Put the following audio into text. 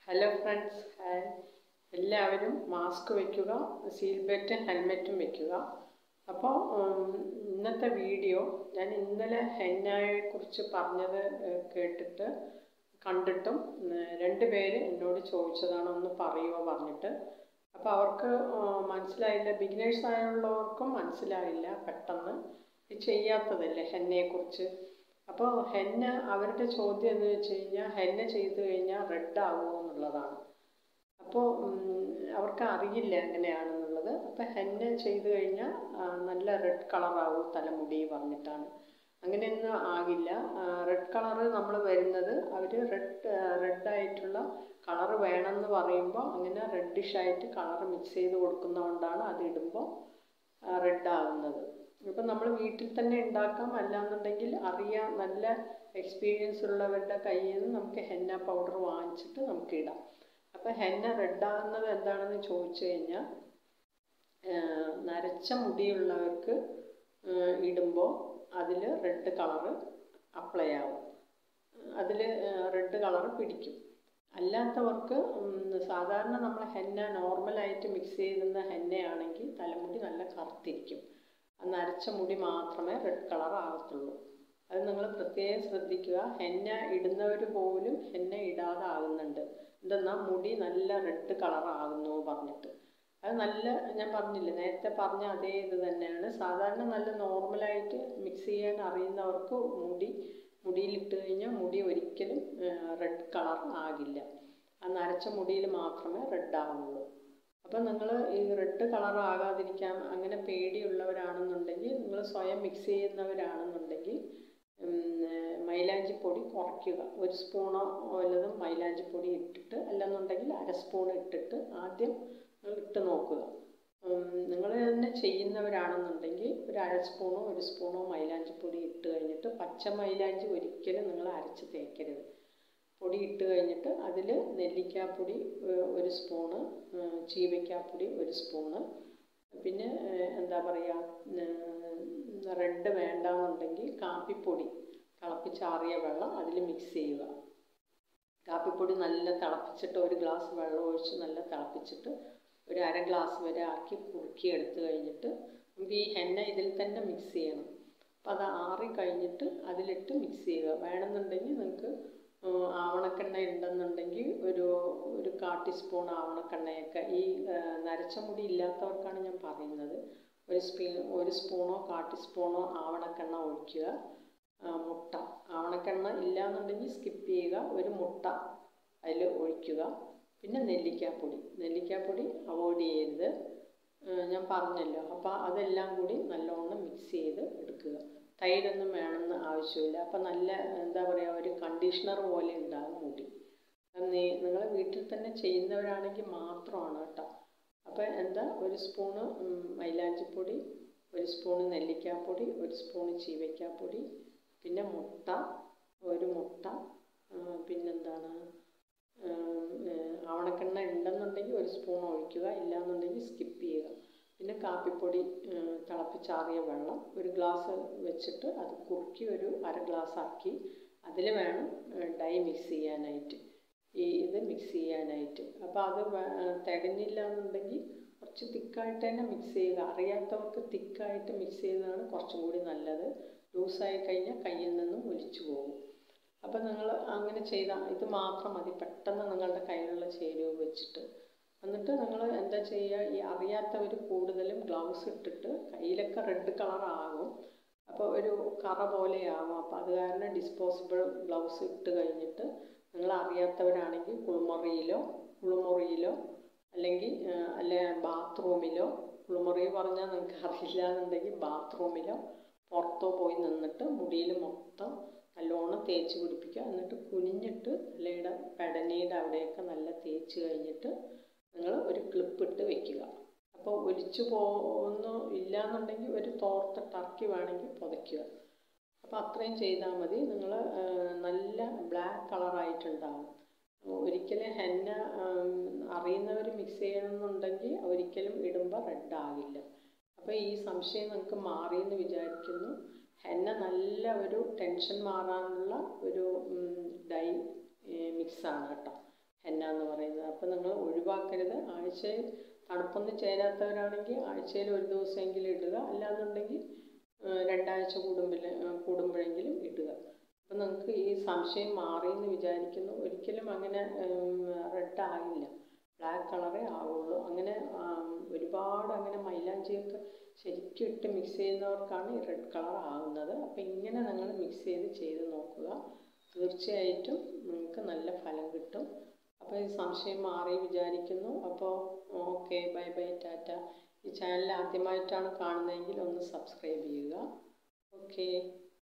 hello friends hi എല്ലാവരും mask വയ്ക്കുക seat ബെൽറ്റും ഹെൽമെറ്റും വയ്ക്കുക അപ്പോൾ ഇന്നത്തെ വീഡിയോ ഞാൻ ഇന്നലെ ഹെന്നയെക്കുറിച്ച് പറഞ്ഞത് ഏഹ്, കേട്ടിട്ട് കണ്ടിട്ടും ഏഹ്, രണ്ട് പേര് എന്നോട് ചോദിച്ചതാണ് ഒന്ന് പറയുമോ പറഞ്ഞിട്ട് അപ്പോൾ അവർക്ക് ഏഹ്, മനസ്സിലായില്ല ബിഗിനേഴ്സ് ആയുള്ളവർക്കും മനസ്സിലായില്ല പെട്ടെന്ന് ഇത് ചെയ്യാത്തതല്ലേ ഹെന്നയെക്കുറിച്ച് അപ്പോൾ ഹെന്ന അവരുടെ ചോദ്യം എന്ന് വെച്ച് കഴിഞ്ഞാൽ ഹെന്ന ചെയ്തു കഴിഞ്ഞാൽ റെഡ് ആകുമോ എന്നുള്ളതാണ് അപ്പോൾ അവർക്ക് അറിയില്ല എങ്ങനെയാണെന്നുള്ളത് അപ്പോൾ ഹെന്ന ചെയ്തു കഴിഞ്ഞാൽ ആ, നല്ല റെഡ് കളറാവും തലമുടി പറഞ്ഞിട്ടാണ് അങ്ങനെയൊന്നും ആകില്ല റെഡ് കളറ് നമ്മൾ വരുന്നത് അവർ റെഡ് റെഡായിട്ടുള്ള കളറ് വേണമെന്ന് പറയുമ്പോൾ അങ്ങനെ റെഡിഷ് ആയിട്ട് കളർ മിക്സ് ചെയ്ത് കൊടുക്കുന്നതുകൊണ്ടാണ് അത് ഇടുമ്പോൾ റെഡ് ആകുന്നത് ഇപ്പം നമ്മൾ വീട്ടിൽ തന്നെ ഉണ്ടാക്കാം അല്ലാന്നുണ്ടെങ്കിൽ അറിയാം നല്ല എക്സ്പീരിയൻസ് ഉള്ളവരുടെ കയ്യിൽ നിന്ന് നമുക്ക് ഹെന്ന പൗഡർ വാങ്ങിച്ചിട്ട് നമുക്ക് ഇടാം അപ്പം ഹെന്ന റെഡ് ആകുന്നത് എന്താണെന്ന് ചോദിച്ചു കഴിഞ്ഞാൽ ആഹ് നരച്ച മുടിയുള്ളവർക്ക് ഇടുമ്പോൾ അതിൽ റെഡ് കളറ് അപ്ലൈ ആവും അതിൽ റെഡ് കളറ് പിടിക്കും അല്ലാത്തവർക്ക് ഉം, സാധാരണ നമ്മൾ ഹെന്ന നോർമലായിട്ട് മിക്സ് ചെയ്യുന്ന ഹെന്നയാണെങ്കിൽ തലമുടി നല്ല കറുത്തിരിക്കും ആ നരച്ച മുടി മാത്രമേ റെഡ് കളർ ആകത്തുള്ളൂ അത് നിങ്ങൾ പ്രത്യേകം ശ്രദ്ധിക്കുക ഹെന്ന ഇടുന്നവർ പോലും ഹെന്ന ഇടാതെ ആകുന്നുണ്ട് എന്തെന്നാൽ മുടി നല്ല റെഡ് കളർ ആകുന്നു പറഞ്ഞിട്ട് അത് നല്ല ഞാൻ പറഞ്ഞില്ലേ നേരത്തെ പറഞ്ഞ അതേ ഇത് തന്നെയാണ് സാധാരണ നല്ല നോർമലായിട്ട് മിക്സ് ചെയ്യാൻ അറിയുന്നവർക്ക് മുടി മുടിയിലിട്ട് കഴിഞ്ഞാൽ മുടി ഒരിക്കലും റെഡ് കളർ ആകില്ല ആ നരച്ച മുടിയിൽ മാത്രമേ റെഡ് ആവുള്ളൂ അപ്പം നിങ്ങൾ ഈ റെഡ് കളർ ആകാതിരിക്കാൻ അങ്ങനെ പേടിയുള്ളവരാണെന്നുണ്ടെങ്കിൽ നിങ്ങൾ സ്വയം മിക്സ് ചെയ്യുന്നവരാണെന്നുണ്ടെങ്കിൽ ഉം, ഏർ, മൈലാഞ്ചിപ്പൊടി കുറയ്ക്കുക ഒരു സ്പൂണോ വല്ലതും മൈലാഞ്ചിപ്പൊടി ഇട്ടിട്ട് അല്ലെന്നുണ്ടെങ്കിൽ അര സ്പൂൺ ഇട്ടിട്ട് ആദ്യം നിങ്ങൾ ഇട്ട് നോക്കുക നിങ്ങൾ തന്നെ ചെയ്യുന്നവരാണെന്നുണ്ടെങ്കിൽ ഒരു അര സ്പൂണോ ഒരു സ്പൂണോ മൈലാഞ്ചിപ്പൊടി ഇട്ട് കഴിഞ്ഞിട്ട് പച്ച മൈലാഞ്ചി ഒരിക്കലും നിങ്ങൾ അരച്ച് തേക്കരുത് പൊടി ഇട്ട് കഴിഞ്ഞിട്ട് അതിൽ നെല്ലിക്കാപ്പൊടി ഏർ, ഒരു സ്പൂണ് ഏർ, ചീവയ്ക്കാപ്പൊടി ഒരു സ്പൂണ് പിന്നെ ഏർ, എന്താ പറയുക റെഡ് വേണ്ടാന്നുണ്ടെങ്കിൽ കാപ്പിപ്പൊടി തിളപ്പിച്ചാറിയ വെള്ളം അതിൽ മിക്സ് ചെയ്യുക കാപ്പിപ്പൊടി നല്ല തിളപ്പിച്ചിട്ട് ഒരു ഗ്ലാസ് വെള്ളം ഒഴിച്ച് നല്ല തിളപ്പിച്ചിട്ട് ഒരു അര ഗ്ലാസ് വരെ ആക്കി കുറുക്കി എടുത്ത് കഴിഞ്ഞിട്ട് നമുക്ക് ഈ ഹെന്ന ഇതിൽ തന്നെ മിക്സ് ചെയ്യണം അപ്പോൾ അത് ആറി കഴിഞ്ഞിട്ട് അതിലിട്ട് മിക്സ് ചെയ്യുക വേണമെന്നുണ്ടെങ്കിൽ നിങ്ങൾക്ക് ഉം, ആവണക്കെണ്ണ ഉണ്ടെന്നുണ്ടെങ്കിൽ ഒരു ഒരു കാ ടീസ്പൂൺ ആവണക്കെണ്ണയൊക്കെ ഈ ആ, നരച്ച മുടി ഇല്ലാത്തവർക്കാണ് ഞാൻ പറയുന്നത് ഒരു സ്പീ ഒരു സ്പൂണോ കാ ടീസ്പൂണോ ആവണക്കെണ്ണ ഒഴിക്കുക ആ, മുട്ട ആവണക്കെണ്ണ ഇല്ലാന്നുണ്ടെങ്കിൽ സ്കിപ്പ് ചെയ്യുക ഒരു മുട്ട അതിൽ ഒഴിക്കുക പിന്നെ നെല്ലിക്കാപ്പൊടി നെല്ലിക്കാപ്പൊടി അവോയ്ഡ് ചെയ്യരുത് ആ, ഞാൻ പറഞ്ഞല്ലോ അപ്പോൾ അതെല്ലാം കൂടി നല്ലോണം മിക്സ് ചെയ്ത് എടുക്കുക തൈരൊന്നും വേണമെന്ന് ആവശ്യമില്ല അപ്പം നല്ല എന്താ പറയുക ഒരു കണ്ടീഷണർ പോലെ ഉണ്ടാകും മുടി നിങ്ങൾ വീട്ടിൽ തന്നെ ചെയ്യുന്നവരാണെങ്കിൽ മാത്രമാണ് കേട്ടോ അപ്പോൾ എന്താ ഒരു സ്പൂണ് ഉം, മൈലാഞ്ചിപ്പൊടി ഒരു സ്പൂണ് നെല്ലിക്കാപ്പൊടി ഒരു സ്പൂണ് ചീവയ്ക്കാപ്പൊടി പിന്നെ മുട്ട ഒരു മുട്ട ആ, പിന്നെന്താണ് ഉം, ഏർ, ആവണക്കെണ്ണ ഉണ്ടെന്നുണ്ടെങ്കിൽ ഒരു സ്പൂൺ ഒഴിക്കുക ഇല്ലാന്നുണ്ടെങ്കിൽ സ്കിപ്പ് ചെയ്യുക പിന്നെ കാപ്പിപ്പൊടി ഉം, തിളപ്പിച്ചാറിയ വെള്ളം ഒരു ഗ്ലാസ് വെച്ചിട്ട് അത് കുറുക്കി ഒരു അര ഗ്ലാസ് ആക്കി അതിൽ വേണം ഡൈ മിക്സ് ചെയ്യാനായിട്ട് ഈ ഇത് മിക്സ് ചെയ്യാനായിട്ട് അപ്പോൾ അത് വേ- തികഞ്ഞില്ല എന്നുണ്ടെങ്കിൽ കുറച്ച് തിക്കായിട്ട് തന്നെ മിക്സ് ചെയ്യുക അറിയാത്തവർക്ക് തിക്കായിട്ട് മിക്സ് ചെയ്യുന്നതാണ് കുറച്ചും കൂടി നല്ലത് ലൂസായി കഴിഞ്ഞാൽ കയ്യിൽ നിന്നും ഒലിച്ചു പോകും അപ്പോൾ നിങ്ങൾ അങ്ങനെ ചെയ്താൽ ഇത് മാത്രം മതി പെട്ടെന്ന് നിങ്ങളുടെ കയ്യിലുള്ള ചേരുവ വെച്ചിട്ട് എന്നിട്ട് നിങ്ങൾ എന്താ ചെയ്യുക ഈ അറിയാത്തവർ കൂടുതലും ഗ്ലൗസ് ഇട്ടിട്ട് കയ്യിലൊക്കെ റെഡ് കളർ ആകും അപ്പോൾ ഒരു കറ പോലെയാകും അപ്പോൾ അത് കാരണം ഡിസ്പോസിബിൾ ഗ്ലൗസ് ഇട്ട് കഴിഞ്ഞിട്ട് നിങ്ങൾ അറിയാത്തവരാണെങ്കിൽ കുളിമുറിയിലോ കുളിമുറിയിലോ അല്ലെങ്കിൽ അല്ലെ ബാത്റൂമിലോ കുളിമുറി പറഞ്ഞാൽ നിങ്ങൾക്ക് അറിയില്ല എന്നുണ്ടെങ്കിൽ ബാത്റൂമിലോ പുറത്തോ പോയി നിന്നിട്ട് മുടിയിൽ മൊത്തം നല്ലോണം തേച്ച് പിടിപ്പിക്കുക എന്നിട്ട് കുനിഞ്ഞിട്ട് അല്ലെങ്കിൽ പെടനീടെ അവിടെയൊക്കെ നല്ല തേച്ച് കഴിഞ്ഞിട്ട് നിങ്ങൾ ഒരു ക്ലിപ്പ് ഇട്ട് വെക്കുക അപ്പോൾ ഒലിച്ചു പോകുന്നു ഇല്ലാന്നുണ്ടെങ്കിൽ ഒരു തോർത്ത ടർക്കി വേണമെങ്കിൽ പുതയ്ക്കുക അപ്പോൾ അത്രയും ചെയ്താൽ മതി നിങ്ങൾ നല്ല ബ്ലാക്ക് കളറായിട്ടുണ്ടാവും ഒരിക്കലും ഹെന്ന അറിയുന്നവർ മിക്സ് ചെയ്യണമെന്നുണ്ടെങ്കിൽ ഒരിക്കലും ഇടുമ്പോൾ റെഡ് ആകില്ല അപ്പോൾ ഈ സംശയം നിങ്ങൾക്ക് മാറിയെന്ന് വിചാരിക്കുന്നു ഹെന്ന നല്ല ഒരു ടെൻഷൻ മാറാനുള്ള ഒരു ഡൈ മിക്സാണ് കേട്ടോ ഹെന്ന എന്ന് പറയുന്നത് അപ്പോൾ നിങ്ങൾ ഒഴിവാക്കരുത് ആഴ്ചയിൽ തണുപ്പൊന്നും ചേരാത്തവരാണെങ്കിൽ ആഴ്ചയിൽ ഒരു ദിവസമെങ്കിലും ഇടുക അല്ലാന്നുണ്ടെങ്കിൽ രണ്ടാഴ്ച കൂടുമ്പോൾ കൂടുമ്പോഴെങ്കിലും ഇടുക അപ്പോൾ നിങ്ങൾക്ക് ഈ സംശയം മാറിയെന്ന് വിചാരിക്കുന്നു ഒരിക്കലും അങ്ങനെ റെഡ് ആയില്ല ബ്ലാക്ക് കളറേ ആവുള്ളൂ അങ്ങനെ ഒരുപാട് അങ്ങനെ മൈലാഞ്ചിയൊക്കെ ശരിക്കും ഇട്ട് മിക്സ് ചെയ്യുന്നവർക്കാണ് ഈ റെഡ് കളർ ആകുന്നത് അപ്പോൾ ഇങ്ങനെ നിങ്ങൾ മിക്സ് ചെയ്ത് ചെയ്ത് നോക്കുക തീർച്ചയായിട്ടും നിങ്ങൾക്ക് നല്ല ഫലം കിട്ടും അപ്പോൾ ഈ സംശയം മാറി വിചാരിക്കുന്നു അപ്പോൾ ഓക്കെ ബൈ ബൈ ടാറ്റ ഈ ചാനൽ ആദ്യമായിട്ടാണ് കാണുന്നതെങ്കിൽ ഒന്ന് സബ്സ്ക്രൈബ് ചെയ്യുക ഓക്കെ